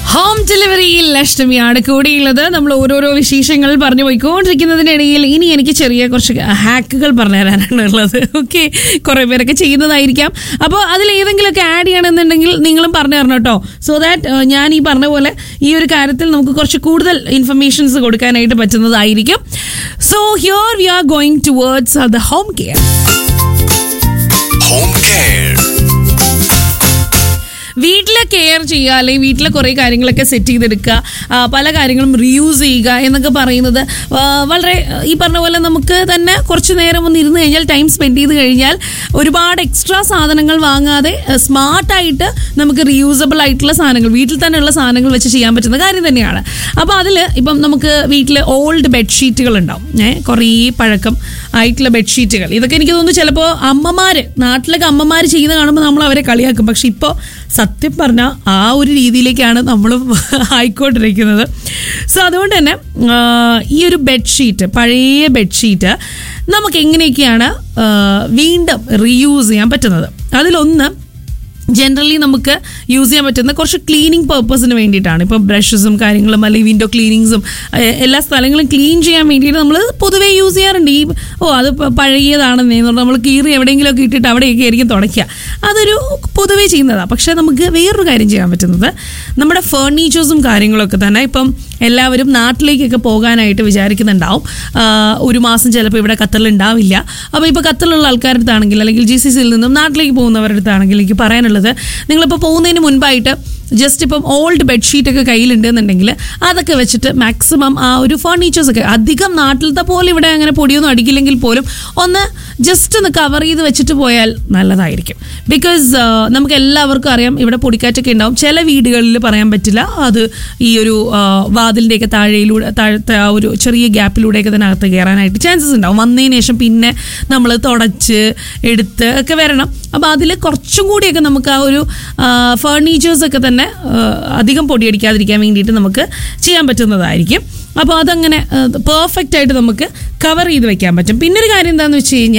Home ഡെലിവറിയിൽ അഷ്ടമിയാണ് കൂടിയുള്ളത് നമ്മൾ ഓരോരോ വിശേഷങ്ങൾ പറഞ്ഞു പോയിക്കൊണ്ടിരിക്കുന്നതിനിടയിൽ ഇനി എനിക്ക് ചെറിയ കുറച്ച് ഹാക്കുകൾ പറഞ്ഞു തരാനാണ് ഉള്ളത് ഓക്കെ കുറെ പേരൊക്കെ ചെയ്യുന്നതായിരിക്കാം അപ്പോൾ അതിൽ ഏതെങ്കിലുമൊക്കെ ആഡ് ചെയ്യണമെന്നുണ്ടെങ്കിൽ നിങ്ങളും പറഞ്ഞു തരണം കേട്ടോ സോ ദാറ്റ് ഞാൻ ഈ പറഞ്ഞ പോലെ ഈ ഒരു കാര്യത്തിൽ നമുക്ക് കുറച്ച് കൂടുതൽ ഇൻഫർമേഷൻസ് കൊടുക്കാനായിട്ട് പറ്റുന്നതായിരിക്കും so here we are going towards the home care Home care. വീട്ടിലെ കെയർ ചെയ്യുക അല്ലെങ്കിൽ വീട്ടിലെ കുറേ കാര്യങ്ങളൊക്കെ സെറ്റ് ചെയ്തെടുക്കുക ആ, പല കാര്യങ്ങളും റീയൂസ് ചെയ്യുക എന്നൊക്കെ പറയുന്നത് ആ, വളരെ ആ, ഈ പറഞ്ഞ പോലെ നമുക്ക് തന്നെ കുറച്ച് നേരം ഒന്ന് ഇരുന്ന് കഴിഞ്ഞാൽ ടൈം സ്പെൻഡ് ചെയ്ത് കഴിഞ്ഞാൽ ഒരുപാട് എക്സ്ട്രാ സാധനങ്ങൾ വാങ്ങാതെ സ്മാർട്ടായിട്ട് നമുക്ക് റീയൂസബിൾ ആയിട്ടുള്ള സാധനങ്ങൾ വീട്ടിൽ തന്നെയുള്ള സാധനങ്ങൾ വെച്ച് ചെയ്യാൻ പറ്റുന്ന കാര്യം തന്നെയാണ് അപ്പോൾ അതിൽ ഇപ്പം നമുക്ക് വീട്ടിൽ ഓൾഡ് ബെഡ്ഷീറ്റുകൾ ഉണ്ടാവും ഏഹ് കുറേ പഴക്കം ആയിട്ടുള്ള ബെഡ്ഷീറ്റുകൾ ഇതൊക്കെ എനിക്ക് തോന്നുന്നു ചിലപ്പോൾ അമ്മമാർ നാട്ടിലൊക്കെ അമ്മമാർ ചെയ്യുന്ന കാണുമ്പോൾ നമ്മൾ അവരെ കളിയാക്കും പക്ഷെ ഇപ്പോൾ സത്യം പറഞ്ഞാൽ ആ ഒരു രീതിയിലേക്കാണ് നമ്മളും ആയിക്കൊണ്ടിരിക്കുന്നത് സോ അതുകൊണ്ട് തന്നെ ആ, ഈ ഒരു ബെഡ്ഷീറ്റ് പഴയ ബെഡ്ഷീറ്റ് നമുക്ക് എങ്ങനെയൊക്കെയാണ് ആ, വീണ്ടും റീയൂസ് ചെയ്യാൻ പറ്റുന്നത് അതിലൊന്ന് ജനറലി നമുക്ക് യൂസ് ചെയ്യാൻ പറ്റുന്ന കുറച്ച് ക്ലീനിങ് പർപ്പസിന് വേണ്ടിയിട്ടാണ് ഇപ്പോൾ ബ്രഷസും കാര്യങ്ങളും അല്ലെങ്കിൽ വിൻഡോ ക്ലീനിങ്സും എല്ലാ സ്ഥലങ്ങളും ക്ലീൻ ചെയ്യാൻ വേണ്ടിയിട്ട് നമ്മൾ പൊതുവേ യൂസ് ചെയ്യാറുണ്ട് ഈ ഓ അത് പ- പഴകിയതാണെന്നേ എന്ന് പറഞ്ഞാൽ നമ്മൾ കീറി എവിടെയെങ്കിലുമൊക്കെ ഇട്ടിട്ട് അവിടെയൊക്കെ ആയിരിക്കും തുടയ്ക്കുക അതൊരു പൊതുവേ ചെയ്യുന്നതാണ് പക്ഷേ നമുക്ക് വേറൊരു കാര്യം ചെയ്യാൻ പറ്റുന്നത് നമ്മുടെ ഫേർണിച്ചേഴ്സും കാര്യങ്ങളൊക്കെ തന്നെ ഇപ്പം എല്ലാവരും നാട്ടിലേക്കൊക്കെ പോകാനായിട്ട് വിചാരിക്കുന്നുണ്ടാവും ആ, ഒരു മാസം ചിലപ്പോൾ ഇവിടെ ഖത്തറിൽ ഉണ്ടാവില്ല അപ്പോൾ ഇപ്പോൾ ഖത്തറിലുള്ള ആൾക്കാരുടെ അടുത്താണെങ്കിൽ അല്ലെങ്കിൽ ജി സി സിയിൽ നിന്നും നാട്ടിലേക്ക് പോകുന്നവരുടെ അടുത്താണെങ്കിൽ എനിക്ക് പറയാനുള്ളത് നിങ്ങളിപ്പോൾ പോകുന്നതിന് മുൻപായിട്ട് ജസ്റ്റ് ഇപ്പം ഓൾഡ് ബെഡ്ഷീറ്റ് ഒക്കെ കയ്യിലുണ്ട് എന്നുണ്ടെങ്കിൽ അതൊക്കെ വെച്ചിട്ട് മാക്സിമം ആ ഒരു ഫർണിച്ചേഴ്സ് ഒക്കെ അധികം നാട്ടിലത്തെ പോലെ ഇവിടെ അങ്ങനെ പൊടിയൊന്നും അടിക്കില്ലെങ്കിൽ പോലും ഒന്ന് ജസ്റ്റ് ഒന്ന് കവർ ചെയ്ത് വെച്ചിട്ട് പോയാൽ നല്ലതായിരിക്കും ബിക്കോസ് നമുക്ക് എല്ലാവർക്കും അറിയാം ഇവിടെ പൊടിക്കാറ്റൊക്കെ ഉണ്ടാവും ചില വീടുകളിൽ പറയാൻ പറ്റില്ല അത് ഈ ഒരു ആ, വാതിലിൻ്റെയൊക്കെ താഴെയിലൂടെ താഴത്തെ ആ ഒരു ചെറിയ ഗ്യാപ്പിലൂടെയൊക്കെ തന്നെ അകത്ത് കയറാനായിട്ട് ചാൻസസ് ഉണ്ടാവും വന്നതിന് ശേഷം പിന്നെ നമ്മൾ തുടച്ച് എടുത്ത് ഒക്കെ വരണം അപ്പോൾ അതിൽ കുറച്ചും കൂടിയൊക്കെ നമുക്ക് ആ ഒരു ഫേർണിച്ചേഴ്സ് ഒക്കെ തന്നെ ആ, അധികം പൊടിയടിക്കാതിരിക്കാൻ വേണ്ടിയിട്ട് നമുക്ക് ചെയ്യാൻ പറ്റുന്നതായിരിക്കും അപ്പോൾ അതങ്ങനെ പെർഫെക്റ്റ് ആയിട്ട് നമുക്ക് കവർ ചെയ്ത് വെക്കാൻ പറ്റും പിന്നെ ഒരു കാര്യം എന്താണെന്ന് വെച്ച് കഴിഞ്ഞാൽ